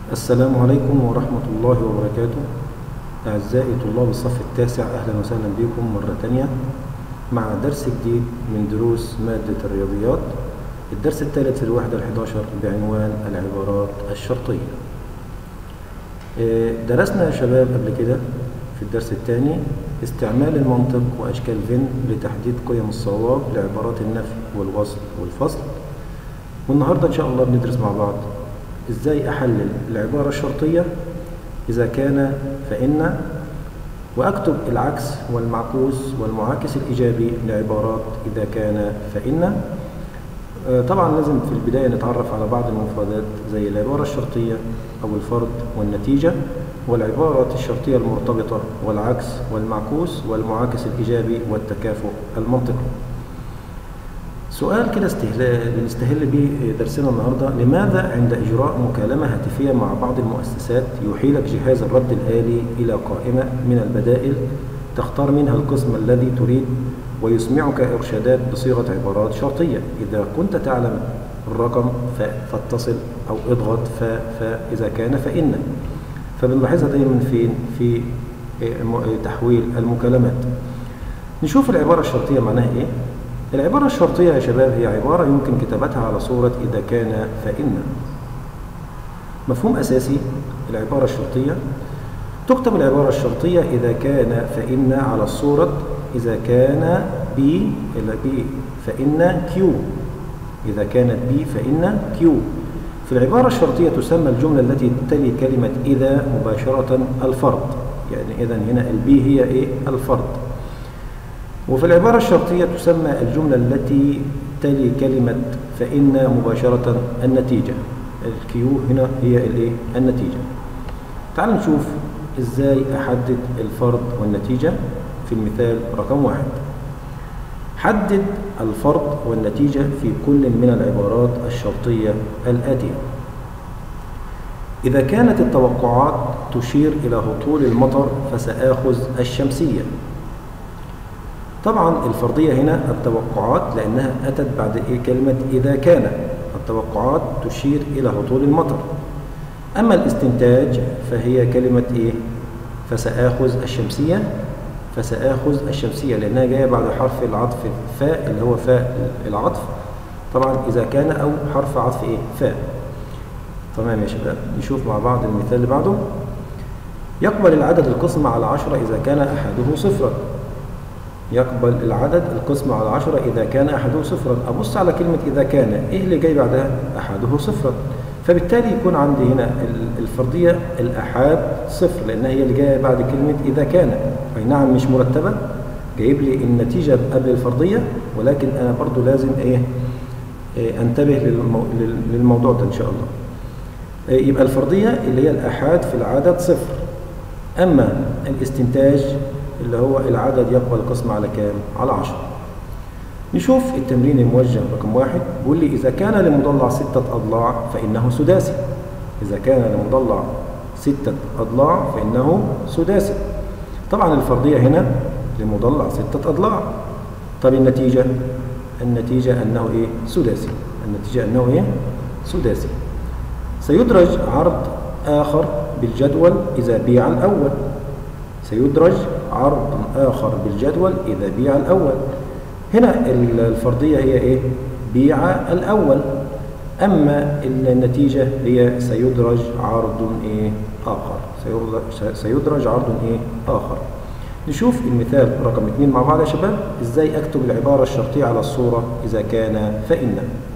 السلام عليكم ورحمة الله وبركاته أعزائي طلاب الصف التاسع أهلا وسهلا بكم مرة تانية مع درس جديد من دروس مادة الرياضيات الدرس الثالث في الوحدة الحداشر بعنوان العبارات الشرطية آه، درسنا يا شباب قبل كده في الدرس الثاني استعمال المنطق وأشكال فين لتحديد قيم الصواب لعبارات النفي والوصل والفصل والنهاردة إن شاء الله بندرس مع بعض إزاي أحلل العبارة الشرطية إذا كان فإن وأكتب العكس والمعكوس والمعاكس الإيجابي لعبارات إذا كان فإن آه، طبعا لازم في البداية نتعرف على بعض المفردات زي العبارة الشرطية أو الفرض والنتيجة والعبارة الشرطية المرتبطة والعكس والمعكوس والمعاكس الإيجابي والتكافؤ المنطقي سؤال كده استهلال بنستهل بيه درسنا النهارده لماذا عند اجراء مكالمه هاتفيه مع بعض المؤسسات يحيلك جهاز الرد الالي الى قائمه من البدائل تختار منها القسم الذي تريد ويسمعك ارشادات بصيغه عبارات شرطيه اذا كنت تعلم الرقم ف فاتصل او اضغط ف فاذا كان فان فبنلاحظها دايما فين في تحويل المكالمات نشوف العباره الشرطيه معناها ايه العبارة الشرطية يا شباب هي عبارة يمكن كتابتها على صورة إذا كان فإن مفهوم أساسي العبارة الشرطية تكتب العبارة الشرطية إذا كان فإن على الصورة إذا كان B إلى B فإن Q إذا كانت B فإن Q في العبارة الشرطية تسمى الجملة التي تلي كلمة إذا مباشرة الفرض يعني إذا هنا البي هي إيه الفرض وفي العبارة الشرطية تسمى الجملة التي تلي كلمة فإن مباشرة النتيجة الكيو هنا هي الايه النتيجة تعال نشوف ازاي احدد الفرض والنتيجة في المثال رقم واحد حدد الفرض والنتيجة في كل من العبارات الشرطية الآتية إذا كانت التوقعات تشير إلى هطول المطر فسآخذ الشمسية طبعا الفرضية هنا التوقعات لأنها أتت بعد إيه كلمة إذا كان التوقعات تشير إلى هطول المطر أما الاستنتاج فهي كلمة إيه فسآخذ الشمسية فسآخذ الشمسية لأنها جاية بعد حرف العطف فاء اللي هو فاء العطف طبعا إذا كان أو حرف عطف إيه فاء تمام يا شباب نشوف مع بعض المثال اللي بعده يقبل العدد القسم على عشرة إذا كان أحده صفرا يقبل العدد القسم على عشرة إذا كان أحده صفرا أبص على كلمة إذا كان إيه اللي جاي بعدها أحده صفرا فبالتالي يكون عندي هنا الفرضية الأحاد صفر لأنها هي اللي جاية بعد كلمة إذا كان أي نعم مش مرتبة جايب لي النتيجة قبل الفرضية ولكن أنا برضو لازم إيه, إيه أنتبه للمو... للموضوع ده إن شاء الله إيه يبقى الفرضية اللي هي الأحاد في العدد صفر أما الاستنتاج اللي هو العدد يقبل قسم على كام؟ على 10 نشوف التمرين الموجه رقم واحد بيقول لي إذا كان لمضلع ستة أضلاع فإنه سداسي إذا كان لمضلع ستة أضلاع فإنه سداسي طبعا الفرضية هنا لمضلع ستة أضلاع طب النتيجة النتيجة أنه إيه سداسي النتيجة أنه إيه سداسي سيدرج عرض آخر بالجدول إذا بيع الأول سيدرج عرض آخر بالجدول إذا بيع الأول هنا الفرضية هي إيه؟ بيع الأول أما النتيجة هي سيدرج عرض إيه؟ آخر سيدرج عرض إيه؟ آخر نشوف المثال رقم اثنين مع بعض يا شباب إزاي أكتب العبارة الشرطية على الصورة إذا كان فإن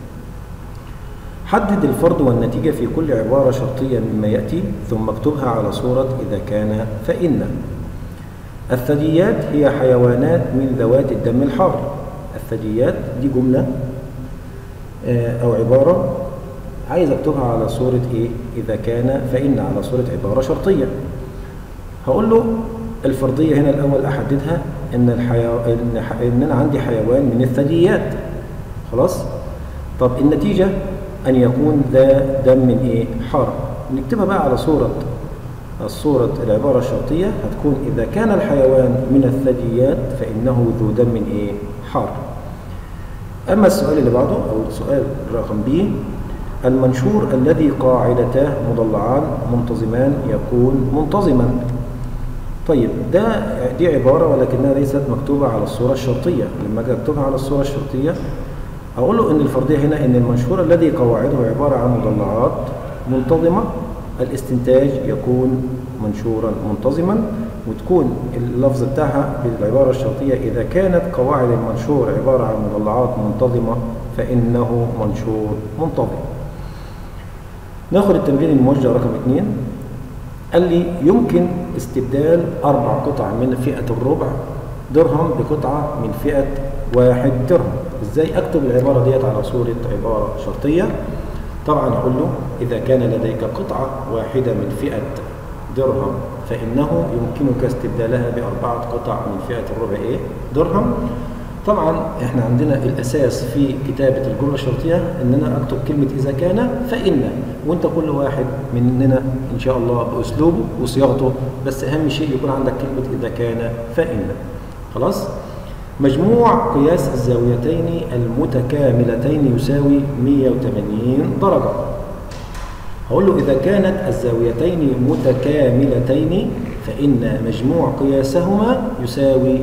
حدد الفرض والنتيجة في كل عبارة شرطية مما يأتي ثم اكتبها على صورة إذا كان فإن الثدييات هي حيوانات من ذوات الدم الحار الثدييات دي جملة أو عبارة عايز أكتبها على صورة إيه إذا كان فإن على صورة عبارة شرطية هقول له الفرضية هنا الأول أحددها إن, الحيو... إن, ح... إن أنا عندي حيوان من الثدييات خلاص طب النتيجة أن يكون ذا دم إيه حار نكتبها بقى على صورة الصورة العبارة الشرطية هتكون إذا كان الحيوان من الثدييات فإنه ذو دم إيه؟ حار أما السؤال اللي بعده أو السؤال رقم ب المنشور الذي قاعدتاه مضلعان منتظمان يكون منتظما طيب ده دي عبارة ولكنها ليست مكتوبة على الصورة الشرطية لما أجي أكتبها على الصورة الشرطية أقول له إن الفرضية هنا إن المنشور الذي قواعده عبارة عن مضلعات منتظمة الاستنتاج يكون منشورا منتظما وتكون اللفظ بتاعها بالعبارة الشرطية إذا كانت قواعد المنشور عبارة عن مضلعات منتظمة فإنه منشور منتظم ناخد التمرين الموجه رقم اثنين قال لي يمكن استبدال أربع قطع من فئة الربع درهم بقطعة من فئة واحد درهم ازاي اكتب العبارة ديت على صورة عبارة شرطية طبعا اقول له اذا كان لديك قطعة واحدة من فئة درهم فانه يمكنك استبدالها باربعة قطع من فئة الربع ايه درهم طبعا احنا عندنا الاساس في كتابة الجملة الشرطية ان انا اكتب كلمة اذا كان فان وانت كل واحد مننا ان شاء الله باسلوبه وصياغته بس اهم شيء يكون عندك كلمة اذا كان فان خلاص مجموع قياس الزاويتين المتكاملتين يساوي 180 درجة هقول له إذا كانت الزاويتين متكاملتين فإن مجموع قياسهما يساوي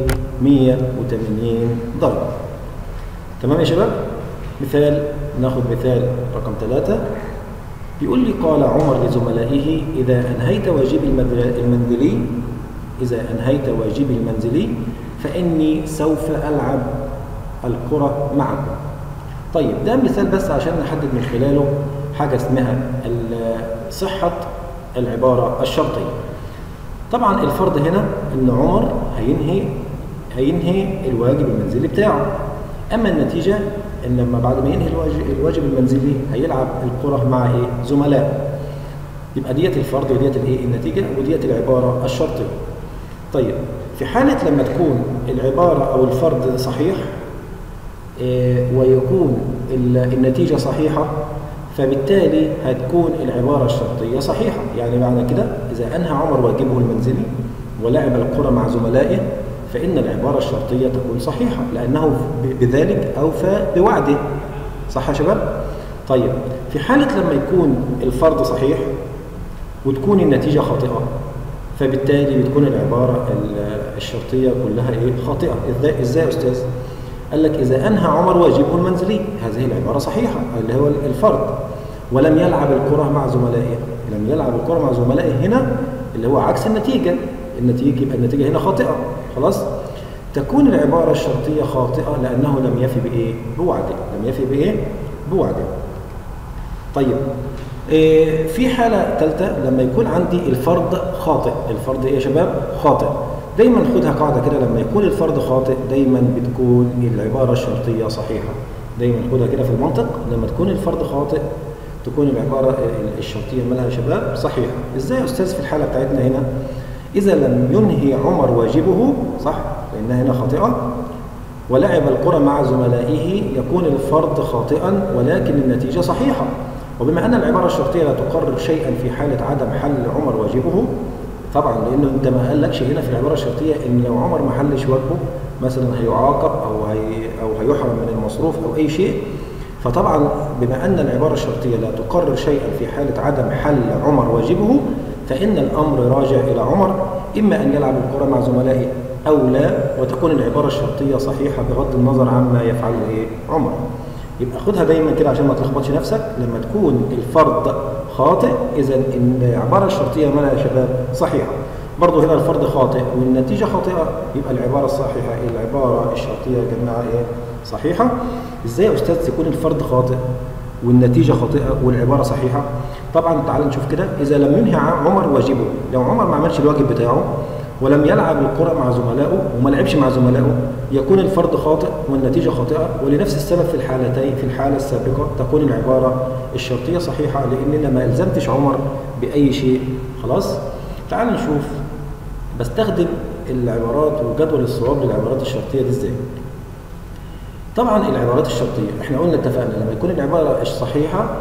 180 درجة تمام يا شباب؟ مثال ناخذ مثال رقم ثلاثة بيقول لي قال عمر لزملائه إذا أنهيت واجبي المنزلي إذا أنهيت واجبي المنزلي فإني سوف ألعب الكرة معكم طيب ده مثال بس عشان نحدد من خلاله حاجة اسمها صحة العبارة الشرطية طبعا الفرض هنا ان عمر هينهي هينهي الواجب المنزلي بتاعه اما النتيجة ان لما بعد ما ينهي الواجب المنزلي هيلعب الكرة مع ايه زملاء يبقى ديت الفرض وديت الايه النتيجة وديت العبارة الشرطية طيب في حالة لما تكون العبارة أو الفرض صحيح ويكون النتيجة صحيحة فبالتالي هتكون العبارة الشرطية صحيحة يعني معنى كده إذا أنهى عمر واجبه المنزلي ولعب القرى مع زملائه فإن العبارة الشرطية تكون صحيحة لأنه بذلك أوفى بوعده صح يا شباب؟ طيب في حالة لما يكون الفرض صحيح وتكون النتيجة خاطئة فبالتالي بتكون العبارة الشرطية كلها إيه خاطئة إزاي إزاي يا أستاذ؟ قال لك إذا أنهى عمر واجبه المنزلي هذه العبارة صحيحة اللي هو الفرض ولم يلعب الكرة مع زملائه لم يلعب الكرة مع زملائه هنا اللي هو عكس النتيجة النتيجة يبقى النتيجة هنا خاطئة خلاص تكون العبارة الشرطية خاطئة لأنه لم يفي بإيه بوعده لم يفي بإيه بوعده طيب إيه في حالة ثالثة لما يكون عندي الفرض خاطئ الفرض ايه يا شباب خاطئ دايما خدها قاعدة كده لما يكون الفرض خاطئ دايما بتكون العبارة الشرطية صحيحة دايما خدها كده في المنطق لما تكون الفرض خاطئ تكون العبارة الشرطية مالها يا شباب صحيحة ازاي يا استاذ في الحالة بتاعتنا هنا اذا لم ينهي عمر واجبه صح لانها هنا خاطئة ولعب القرى مع زملائه يكون الفرض خاطئا ولكن النتيجة صحيحة وبما أن العبارة الشرطية لا تقرر شيئا في حالة عدم حل عمر واجبه طبعا لأنه أنت ما قالكش هنا في العبارة الشرطية إن لو عمر ما حلش واجبه مثلا هيعاقب أو هي أو هيحرم من المصروف أو أي شيء فطبعا بما أن العبارة الشرطية لا تقرر شيئا في حالة عدم حل عمر واجبه فإن الأمر راجع إلى عمر إما أن يلعب الكرة مع زملائه أو لا وتكون العبارة الشرطية صحيحة بغض النظر عما يفعله إيه عمر يبقى خدها دايما كده عشان ما تلخبطش نفسك لما تكون الفرض خاطئ اذا العباره الشرطيه مالها يا شباب صحيحه برضه هنا الفرض خاطئ والنتيجه خاطئه يبقى العباره الصحيحه العباره الشرطيه يا جماعه ايه صحيحه ازاي يا استاذ تكون الفرض خاطئ والنتيجه خاطئه والعباره صحيحه طبعا تعال نشوف كده اذا لم ينهي عمر واجبه لو عمر ما عملش الواجب بتاعه ولم يلعب الكرة مع زملائه وما لعبش مع زملائه يكون الفرد خاطئ والنتيجة خاطئة ولنفس السبب في الحالتين في الحالة السابقة تكون العبارة الشرطية صحيحة لأننا ما ألزمتش عمر بأي شيء خلاص تعال نشوف بستخدم العبارات وجدول الصواب للعبارات الشرطية دي ازاي طبعا العبارات الشرطية احنا قلنا اتفقنا لما يكون العبارة صحيحة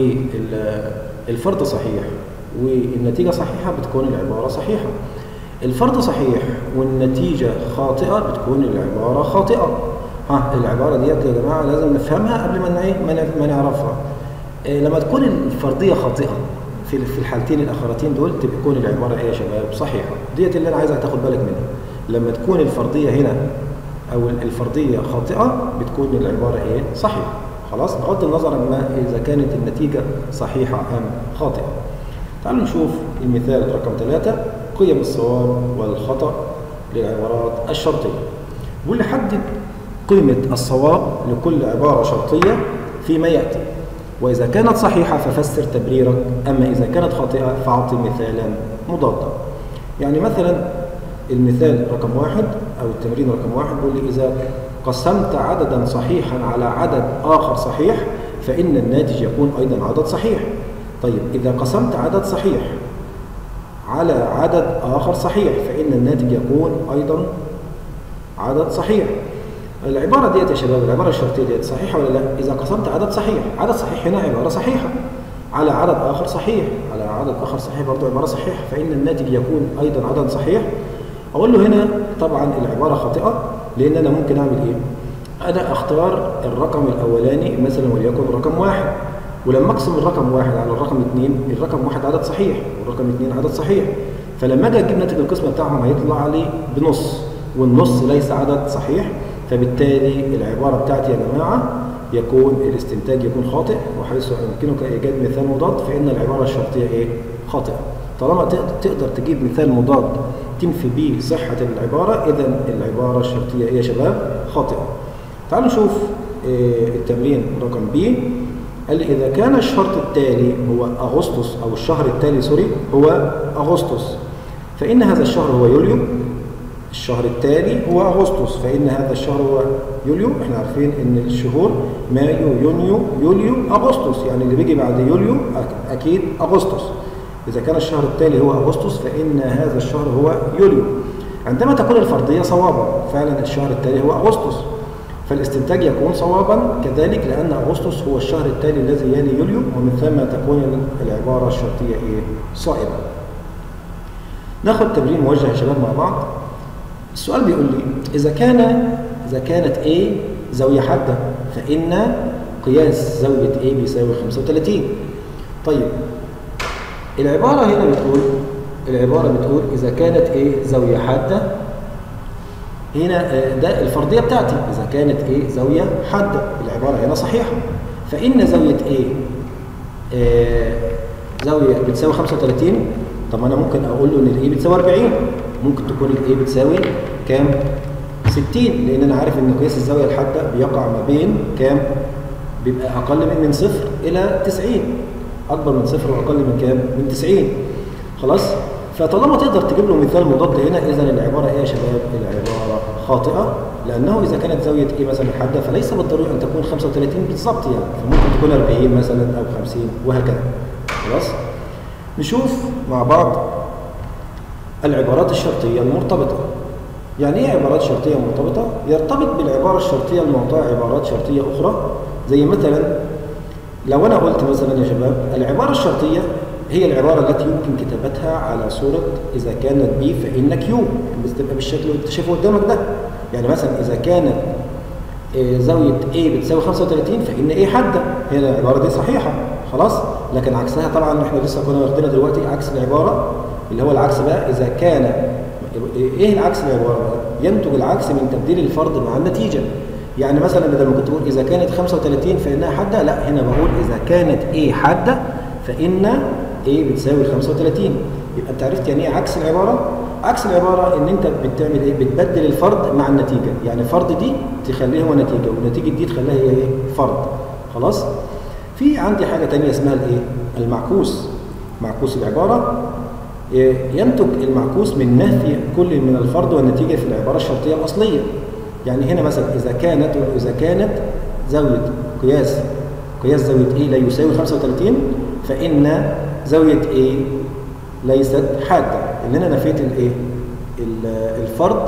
والفرد صحيح والنتيجة صحيحة بتكون العبارة صحيحة الفرض صحيح والنتيجة خاطئة بتكون العبارة خاطئة ها العبارة ديت يا جماعة لازم نفهمها قبل ما ايه ما نعرفها آه، لما تكون الفرضية خاطئة في في الحالتين الأخرتين دول تكون العبارة إيه يا شباب صحيحة ديت اللي أنا عايزك تاخد بالك منها لما تكون الفرضية هنا أو الفرضية خاطئة بتكون العبارة إيه صحيحة خلاص بغض النظر عما إذا كانت النتيجة صحيحة أم خاطئة تعالوا نشوف المثال رقم ثلاثة قيم الصواب والخطأ للعبارات الشرطية واللي حدد قيمة الصواب لكل عبارة شرطية فيما يأتي وإذا كانت صحيحة ففسر تبريرك أما إذا كانت خاطئة فأعطي مثالا مضادا يعني مثلا المثال رقم واحد أو التمرين رقم واحد بيقول لي إذا قسمت عددا صحيحا على عدد آخر صحيح فإن الناتج يكون أيضا عدد صحيح طيب إذا قسمت عدد صحيح على عدد آخر صحيح فإن الناتج يكون أيضا عدد صحيح العبارة ديت يا شباب العبارة الشرطية ديت صحيحة ولا لا؟ إذا قسمت عدد صحيح عدد صحيح هنا عبارة صحيحة على عدد آخر صحيح على عدد آخر صحيح برضه عبارة صحيحة فإن الناتج يكون أيضا عدد صحيح أقول له هنا طبعا العبارة خاطئة لأن أنا ممكن أعمل إيه؟ أنا أختار الرقم الأولاني مثلا وليكن رقم واحد ولما أقسم الرقم واحد على الرقم اثنين الرقم واحد عدد صحيح والرقم اثنين عدد صحيح فلما أجي أجيب ناتج القسمة بتاعهم هيطلع لي بنص والنص ليس عدد صحيح فبالتالي العبارة بتاعتي يا جماعة يكون الاستنتاج يكون خاطئ وحيث يمكنك إيجاد مثال مضاد فإن العبارة الشرطية إيه؟ خاطئة طالما تقدر تجيب مثال مضاد تنفي به صحة العبارة إذا العبارة الشرطية إيه يا شباب؟ خاطئة تعالوا نشوف التمرين رقم بي قال لي إذا كان الشرط التالي هو أغسطس أو الشهر التالي سوري هو أغسطس فإن هذا الشهر هو يوليو الشهر التالي هو أغسطس فإن هذا الشهر هو يوليو احنا عارفين ان الشهور مايو يونيو يوليو أغسطس يعني اللي بيجي بعد يوليو أكيد أغسطس إذا كان الشهر التالي هو أغسطس فإن هذا الشهر هو يوليو عندما تكون الفرضية صوابا فعلا الشهر التالي هو أغسطس فالاستنتاج يكون صوابا كذلك لأن أغسطس هو الشهر التالي الذي يلي يوليو ومن ثم تكون العبارة الشرطية إيه؟ صائبة ناخد تمرين موجه يا شباب مع بعض السؤال بيقول لي إذا كان إذا كانت A زاوية حادة فإن قياس زاوية A بيساوي 35 طيب العبارة هنا بتقول العبارة بتقول إذا كانت A زاوية حادة هنا ده الفرضية بتاعتي إذا كانت A زاوية حادة العبارة هنا صحيحة فإن زاوية A زاوية بتساوي 35 طب أنا ممكن أقول له إن الA بتساوي 40 ممكن تكون الA بتساوي كام؟ 60 لأن أنا عارف إن قياس الزاوية الحادة بيقع ما بين كام؟ بيبقى أقل من من صفر إلى 90 أكبر من صفر وأقل من كام؟ من 90 خلاص؟ فطالما تقدر تجيب له مثال مضاد هنا إذا العبارة إيه يا شباب؟ العبارة خاطئة لأنه إذا كانت زاوية إيه مثلا حادة فليس بالضروري أن تكون 35 بالظبط يعني فممكن تكون 40 مثلا أو 50 وهكذا خلاص؟ نشوف مع بعض العبارات الشرطية المرتبطة يعني ايه عبارات شرطية مرتبطة؟ يرتبط بالعبارة الشرطية المعطاة عبارات شرطية أخرى زي مثلا لو أنا قلت مثلا يا شباب العبارة الشرطية هي العبارة التي يمكن كتابتها على صورة إذا كانت بي فإن كيو بس تبقى بالشكل اللي أنت شايفه قدامك ده يعني مثلا إذا كانت زاوية A بتساوي 35 فإن A حادة هي العبارة دي صحيحة خلاص لكن عكسها طبعا احنا لسه كنا واخدينها دلوقتي عكس العبارة اللي هو العكس بقى إذا كان إيه العكس العبارة بقى؟ ينتج العكس من تبديل الفرض مع النتيجة يعني مثلا بدل ما كنت بقول إذا كانت 35 فإنها حادة لا هنا بقول إذا كانت A حادة فإن A بتساوي 35 يبقى أنت عرفت يعني إيه عكس العبارة؟ عكس العبارة إن أنت بتعمل إيه؟ بتبدل الفرض مع النتيجة يعني فرض دي تخليه هو نتيجة والنتيجة دي تخليها هي إيه؟ فرض خلاص؟ في عندي حاجة تانية اسمها الإيه؟ المعكوس معكوس العبارة ينتج المعكوس من نفي كل من الفرض والنتيجة في العبارة الشرطية الأصلية يعني هنا مثلا إذا كانت إذا كانت زاوية قياس قياس زاوية A لا يساوي 35 فإن زاوية A ليست حادة إن أنا نفيت الإيه؟ الفرض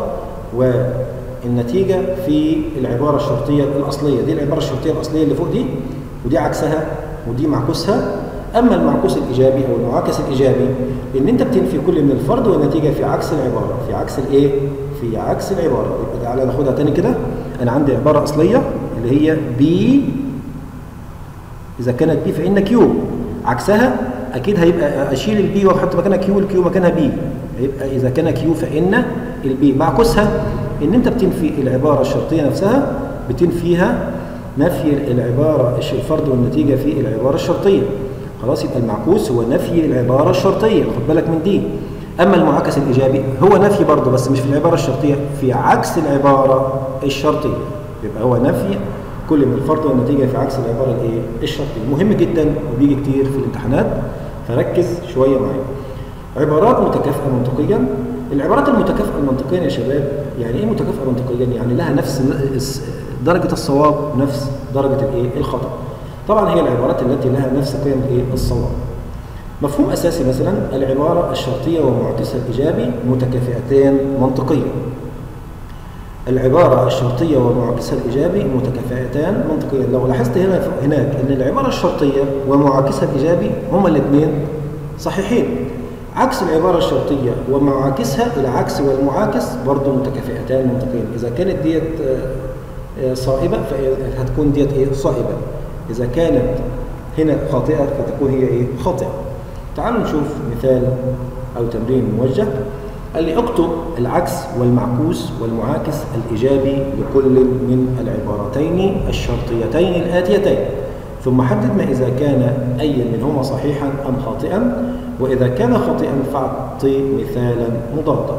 والنتيجة في العبارة الشرطية الأصلية دي العبارة الشرطية الأصلية اللي فوق دي ودي عكسها ودي معكوسها أما المعكوس الإيجابي أو المعاكس الإيجابي إن أنت بتنفي كل من الفرض والنتيجة في عكس العبارة في عكس الإيه؟ في عكس العبارة يبقى تعالى ناخدها تاني كده أنا عندي عبارة أصلية اللي هي B إذا كانت بي فإن كيو عكسها أكيد هيبقى أشيل البي وأحط مكانها كيو الكيو مكانها بي هيبقى إذا كان كيو فإن البي معكوسها إن أنت بتنفي العبارة الشرطية نفسها بتنفيها نفي العبارة الفرض والنتيجة في العبارة الشرطية خلاص يبقى المعكوس هو نفي العبارة الشرطية خد بالك من دي أما المعاكس الإيجابي هو نفي برضه بس مش في العبارة الشرطية في عكس العبارة الشرطية يبقى هو نفي كل من الفرض والنتيجة في عكس العبارة الإيه؟ الشرطية مهم جدا وبيجي كتير في الامتحانات فركز شوية معايا عبارات متكافئة منطقيا العبارات المتكافئة منطقيا يا شباب يعني إيه متكافئة منطقيا؟ يعني لها نفس درجة الصواب نفس درجة الإيه؟ الخطأ طبعا هي العبارات التي لها نفس قيم الإيه؟ الصواب مفهوم أساسي مثلا العبارة الشرطية ومعكسها الإيجابي متكافئتان منطقيا العبارة الشرطية ومعاكسها الإيجابي متكافئتان منطقيا لو لاحظت هنا هناك أن العبارة الشرطية ومعاكسها الإيجابي هما الاثنين صحيحين عكس العبارة الشرطية ومعاكسها العكس والمعاكس برضه متكافئتان منطقيا إذا كانت ديت صائبة فهتكون ديت إيه صائبة إذا كانت هنا خاطئة فتكون هي إيه خاطئة تعالوا نشوف مثال أو تمرين موجه قال لي اكتب العكس والمعكوس والمعاكس الإيجابي لكل من العبارتين الشرطيتين الآتيتين ثم حدد ما إذا كان أي منهما صحيحا أم خاطئا وإذا كان خاطئا فاعطي مثالا مضادا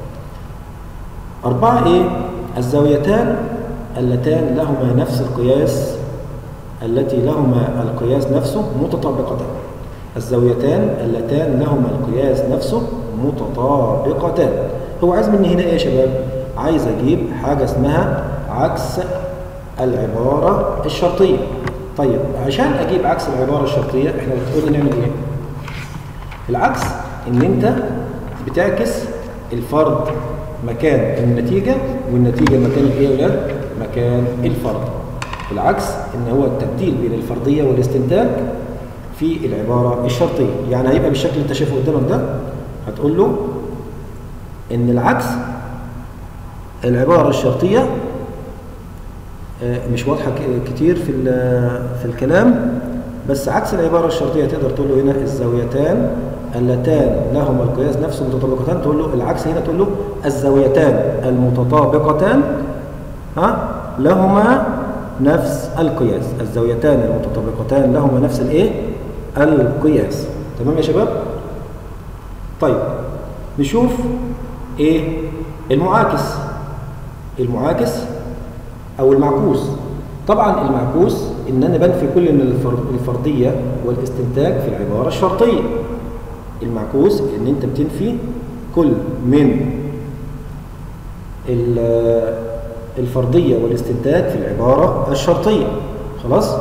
أربعة إيه؟ الزاويتان اللتان لهما نفس القياس التي لهما القياس نفسه متطابقتان الزاويتان اللتان لهما القياس نفسه متطابقتان هو عايز مني هنا ايه يا شباب عايز اجيب حاجة اسمها عكس العبارة الشرطية طيب عشان اجيب عكس العبارة الشرطية احنا بتقول لي نعمل ايه العكس ان انت بتعكس الفرض مكان النتيجة والنتيجة مكان ايه يا ولاد مكان الفرض العكس ان هو التبديل بين الفرضية والاستنتاج في العبارة الشرطية يعني هيبقى بالشكل اللي انت شايفه قدامك ده هتقول له ان العكس العبارة الشرطية مش واضحة كتير في في الكلام بس عكس العبارة الشرطية تقدر تقول له هنا الزاويتان اللتان لهما القياس نفسه متطابقتان تقول له العكس هنا تقول له الزاويتان المتطابقتان ها لهما نفس القياس الزاويتان المتطابقتان لهما نفس الايه القياس تمام يا شباب طيب نشوف ايه المعاكس المعاكس او المعكوس طبعا المعكوس ان انا بنفي كل من الفرضيه والاستنتاج في العباره الشرطيه المعكوس ان انت بتنفي كل من الفرضيه والاستنتاج في العباره الشرطيه خلاص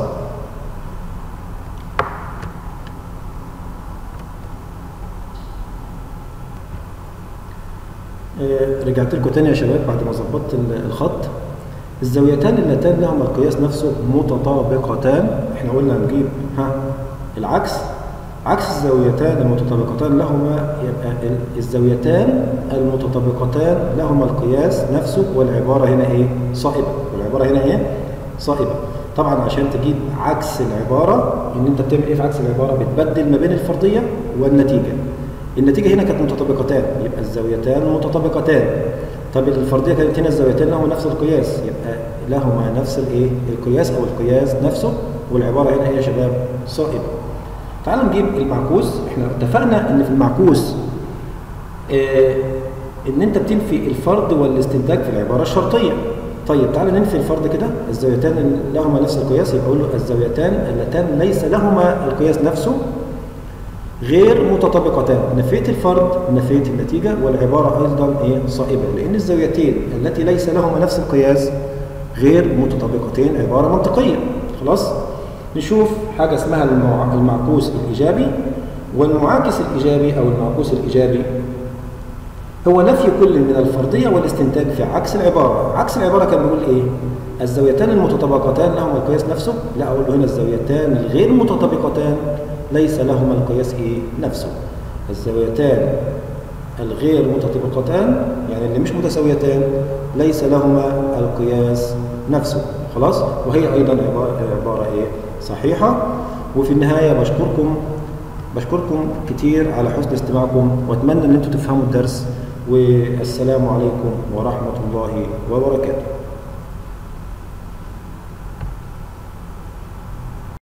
رجعت لكم تاني يا شباب بعد ما ظبطت الخط الزاويتان اللتان لهما القياس نفسه متطابقتان احنا قلنا نجيب ها العكس عكس الزاويتان المتطابقتان لهما يبقى الزاويتان المتطابقتان لهما القياس نفسه والعبارة هنا ايه صائبة والعبارة هنا ايه صائبة طبعا عشان تجيب عكس العبارة ان انت بتعمل ايه في عكس العبارة بتبدل ما بين الفرضية والنتيجة النتيجة هنا كانت متطابقتان يبقى الزاويتان متطابقتان طب الفرضية كانت هنا الزاويتان لهما نفس القياس يبقى لهما نفس الايه القياس او القياس نفسه والعبارة هنا ايه يا شباب صائبة تعالوا نجيب المعكوس احنا اتفقنا ان في المعكوس اه ان انت بتنفي الفرض والاستنتاج في العبارة الشرطية طيب تعالى ننفي الفرض كده الزاويتان لهما نفس القياس يبقى اقول له الزاويتان اللتان ليس لهما القياس نفسه غير متطابقتان نفيت الفرد نفيت النتيجة والعبارة أيضا إيه صائبة لأن الزاويتين التي ليس لهما نفس القياس غير متطابقتين عبارة منطقية خلاص نشوف حاجة اسمها المعكوس الإيجابي والمعاكس الإيجابي أو المعكوس الإيجابي هو نفي كل من الفرضية والاستنتاج في عكس العبارة عكس العبارة كان بيقول إيه الزاويتان المتطابقتان لهما القياس نفسه لا أقول له هنا الزاويتان الغير متطابقتان ليس لهما القياس إيه نفسه الزاويتان الغير متطابقتان يعني اللي مش متساويتان ليس لهما القياس نفسه خلاص وهي أيضا عبارة, عبارة إيه صحيحة وفي النهاية بشكركم بشكركم كتير على حسن استماعكم واتمنى ان انتم تفهموا الدرس والسلام عليكم ورحمة الله وبركاته